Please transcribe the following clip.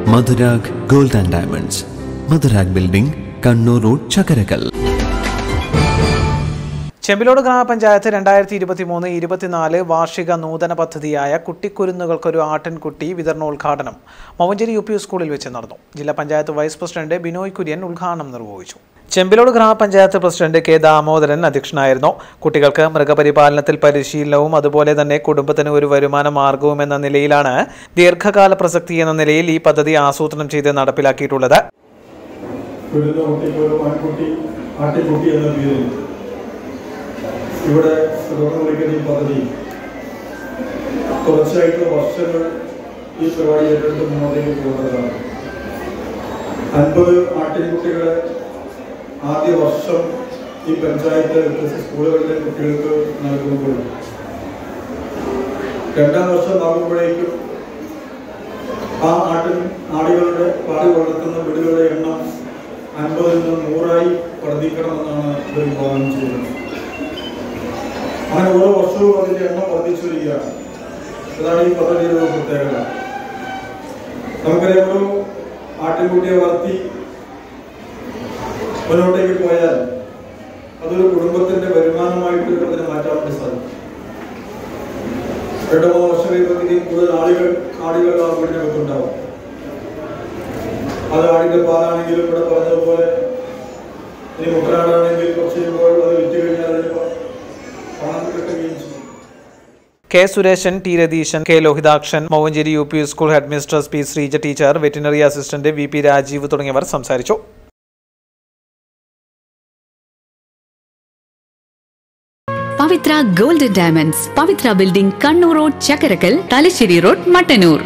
Madhurag gold and diamonds Madhurag building Kannur road Chakkarakkal Chembilode ഗ്രാമപഞ്ചായത്ത് രണ്ടായിരത്തി ഇരുപത്തി മൂന്ന് ഇരുപത്തിനാല് വാർഷിക നൂതന പദ്ധതിയായ കുട്ടിക്കുരുന്നുകൾക്കൊരു ആട്ടിൻകുട്ടി വിതരണോദ്ഘാടനം മവഞ്ചേരി യു പി സ്കൂളിൽ വെച്ച് നടന്നു ജില്ലാ പഞ്ചായത്ത് വൈസ് പ്രസിഡന്റ് ബിനോയ് കുര്യൻ ഉദ്ഘാടനം നിർവഹിച്ചു ചെമ്പിലോട് ഗ്രാമപഞ്ചായത്ത് പ്രസിഡന്റ് കെ ദാമോദരൻ അധ്യക്ഷനായിരുന്നു കുട്ടികൾക്ക് മൃഗപരിപാലനത്തിൽ പരിശീലനവും അതുപോലെ തന്നെ കുടുംബത്തിന് ഒരു വരുമാന മാർഗവും എന്ന നിലയിലാണ് ദീർഘകാല പ്രസക്തി എന്ന നിലയിൽ ഈ പദ്ധതി ആസൂത്രണം ചെയ്ത് നടപ്പിലാക്കിയിട്ടുള്ളത് വിടുന്ന കുട്ടിക്ക് ഒരു ആൺകുട്ടി ആട്ടിൻകുട്ടി എന്ന പേരിൽ ഇവിടെ തുടർന്ന് വിളിക്കുന്ന ഈ പദ്ധതി തുടർച്ചയായിട്ട് വർഷങ്ങൾ ഈ പരിപാടി ഏറ്റെടുത്ത് മുന്നോട്ടേക്ക് പോകുന്നതാണ് അൻപത് ആട്ടിൻകുട്ടികളെ ആദ്യ വർഷം ഈ പഞ്ചായത്ത് വ്യത്യസ്ത സ്കൂളുകളിലെ കുട്ടികൾക്ക് നൽകുമ്പോൾ രണ്ടാം വർഷം ആകുമ്പോഴേക്കും ആ ആട്ടിൻ ആടുകളുടെ പാടി വളർത്തുന്ന വീടുകളുടെ എണ്ണം അൻപതിൽ നിന്ന് നൂറായി വർദ്ധിക്കണമെന്നാണ് ഇത് വിഭാവനം ചെയ്യുന്നത് അങ്ങനെ ഓരോ വർഷവും അതിന്റെ എണ്ണം വർദ്ധിച്ചു വരികയാണ് അതാണ് ഈ പദ്ധതിയുടെ ഒരു പ്രത്യേകത നമുക്കറിയാം ഒരു ആട്ടിൻകുട്ടിയെ വളർത്തി മുന്നോട്ടേക്ക് പോയാൽ അതൊരു കുടുംബത്തിന്റെ വരുമാനമായിട്ട് അതിനെ മാറ്റാൻ വേണ്ടി സാധിക്കും രണ്ടോ മൂന്നോ വർഷം കഴിയുമ്പോഴത്തേക്കും കൂടുതൽ ആളുകൾ ആടുകൾ ആ വീടിനകത്തുണ്ടാവും അത് ആടിന്റെ പാലാണെങ്കിലും ഇവിടെ പറഞ്ഞതുപോലെ ഇനി മുട്ടനാടാണെങ്കിൽ കുറച്ച് കഴിയുമ്പോൾ അത് വിറ്റ് കഴിഞ്ഞാൽ അതിന് പണം കിട്ടുകയും ചെയ്യും K Suresan T Ratheesan K Lohithakshan Mouvanchery U P school head mistress P Sreeja teacher veterinary assistant V P Rajeev തുടങ്ങിയവർ സംസാരിച്ചു Pavithra golden diamonds Pavithra building Kannur road Chakkarakkal Thalassery road Mattannur